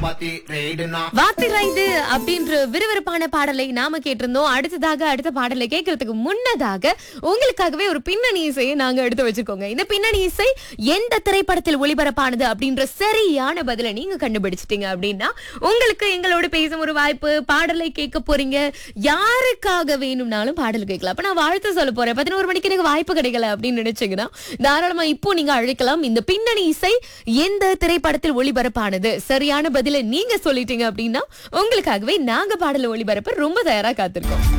வாத்தி ரைடுனா வாத்தி ride அப்படின்ற விறுவிறுப்பான பாடலை நாம கேட்டிருந்தோம் அடுத்ததாக அடுத்த பாடலை கேட்கறதுக்கு முன்னதாக உங்களுக்காகவே ஒரு பின்னணி இசையை நாங்க எடுத்து வச்சிருக்கோங்க இந்த பின்னணி இசை எந்த திரைப்படத்தில் ஒளிபரப்பானது அப்படின்ற சரியான பதிலை நீங்க கண்டுபிடிச்சிட்டீங்க அப்படின்னா உங்களுக்கு எங்களோட பேசும் ஒரு வாய்ப்பு பாடலை கேட்க போறீங்க யாருக்காக வேணும்னாலும் பாடல் கேட்கலாம் அப்ப நான் வாழ்த்து சொல்ல போறேன் பதினோரு மணிக்கு எனக்கு வாய்ப்பு கிடைக்கல அப்படின்னு நினைச்சீங்கன்னா தாராளமா இப்போ நீங்க அழைக்கலாம் இந்த பின்னணி இசை எந்த திரைப்படத்தில் ஒளிபரப்பானது சரியான பதிலை நீங்க சொல்லிட்டீங்க அப்படின்னா உங்களுக்காகவே நாங்க பாடல ஒளிபரப்ப ரொம்ப தயாரா காத்திருக்கோம்